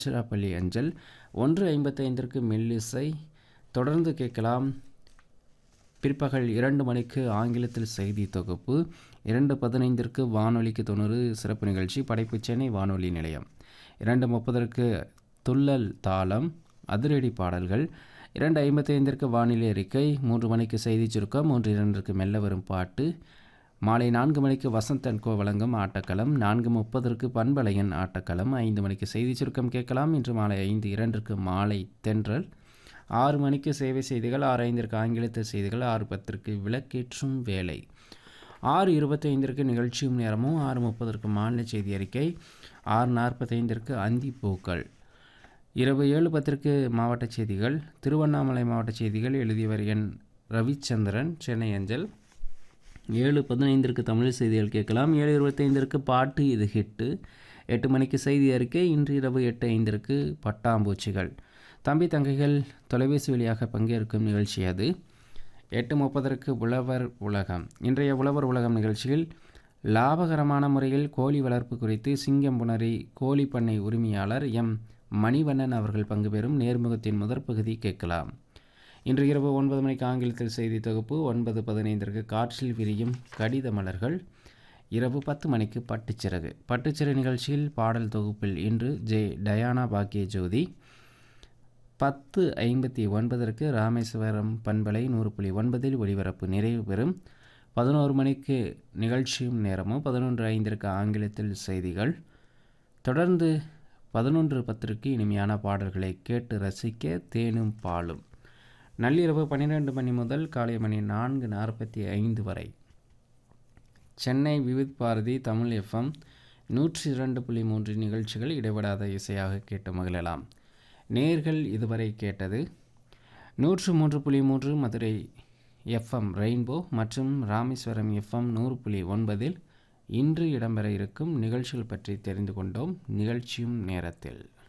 திருச்சிராப்பள்ளி அஞ்சல் ஒன்று ஐம்பத்தைந்திற்கு மெல்லிசை தொடர்ந்து கேட்கலாம் பிற்பகல் இரண்டு மணிக்கு ஆங்கிலத்தில் செய்தி தொகுப்பு இரண்டு பதினைந்திற்கு வானொலிக்கு தொண்ணூறு சிறப்பு நிகழ்ச்சி படைப்பு சென்னை வானொலி நிலையம் இரண்டு முப்பதற்கு துள்ளல் தாளம் அதிரடி பாடல்கள் இரண்டு ஐம்பத்தைந்திற்கு வானிலை அறிக்கை மூன்று மணிக்கு செய்தி சுருக்கம் மூன்று இரண்டிற்கு மெல்ல வரும் பாட்டு மாலை நான்கு மணிக்கு வசந்த் அண்ட் கோ வழங்கும் ஆட்டக்களம் நான்கு முப்பதற்கு பண்பலையன் ஆட்டக்களம் ஐந்து மணிக்கு செய்தி சுருக்கம் கேட்கலாம் இன்று மாலை ஐந்து இரண்டிற்கு மாலை தென்றல் ஆறு மணிக்கு சேவை செய்திகள் ஆறு ஐந்திற்கு ஆங்கிலத்தில் செய்திகள் ஆறு பத்திற்கு விளக்கேற்றும் வேலை ஆறு இருபத்தைந்திற்கு நிகழ்ச்சியும் நேரமும் ஆறு முப்பதற்கு மாநில செய்தி அறிக்கை ஆறு நாற்பத்தைந்திற்கு அந்தி பூக்கள் இரவு ஏழு பத்திற்கு மாவட்ட செய்திகள் திருவண்ணாமலை மாவட்ட செய்திகள் எழுதியவர் என் ரவிச்சந்திரன் சென்னை அஞ்சல் ஏழு பதினைந்திற்கு தமிழ் செய்திகள் கேட்கலாம் ஏழு இருபத்தைந்திற்கு பாட்டு இது ஹிட்டு எட்டு மணிக்கு செய்தி அறிக்கை இன்று இரவு எட்டு ஐந்திற்கு பட்டாம்பூச்சிகள் தம்பி தங்கைகள் தொலைபேசி வழியாக பங்கேற்கும் நிகழ்ச்சி அது எட்டு முப்பதற்கு உழவர் உலகம் இன்றைய உழவர் உலகம் நிகழ்ச்சியில் லாபகரமான முறையில் கோழி வளர்ப்பு குறித்து சிங்கம்புணரி கோழி பண்ணை உரிமையாளர் எம் மணிவண்ணன் அவர்கள் பங்கு பெறும் நேர்முகத்தின் முதற் பகுதி கேட்கலாம் இன்று இரவு ஒன்பது மணிக்கு ஆங்கிலத்தில் செய்தி தொகுப்பு ஒன்பது பதினைந்திற்கு காற்றில் விரியும் கடித மலர்கள் இரவு பத்து மணிக்கு பட்டுச்சிறகு பட்டுச்சிறகு நிகழ்ச்சியில் பாடல் தொகுப்பில் இன்று ஜே டயானா பாக்கிய ஜோதி பத்து ஐம்பத்தி ஒன்பதற்கு ராமேஸ்வரம் பண்பலை நூறு புள்ளி ஒன்பதில் ஒளிபரப்பு நிறைவு பெறும் பதினோரு மணிக்கு நிகழ்ச்சியும் நேரமும் பதினொன்று ஐந்திற்கு ஆங்கிலத்தில் செய்திகள் தொடர்ந்து பதினொன்று பத்திற்கு இனிமையான பாடல்களை கேட்டு ரசிக்க தேனும் பாலும் நள்ளிரவு பன்னிரெண்டு மணி முதல் காலை மணி நான்கு நாற்பத்தி ஐந்து வரை சென்னை விவித் பாரதி தமிழ் எஃப்எம் நூற்றி இரண்டு புள்ளி மூன்று நிகழ்ச்சிகள் இடைவிடாத இசையாக கேட்டு மகிழலாம் நேர்கள் இதுவரை கேட்டது நூற்று மூன்று புள்ளி மூன்று மதுரை எஃப்எம் ரெயின்போ மற்றும் ராமேஸ்வரம் எஃப்எம் நூறு புள்ளி ஒன்பதில் இன்று இடம்பெற இருக்கும் நிகழ்ச்சிகள் பற்றி தெரிந்து கொண்டோம் நிகழ்ச்சியும் நேரத்தில்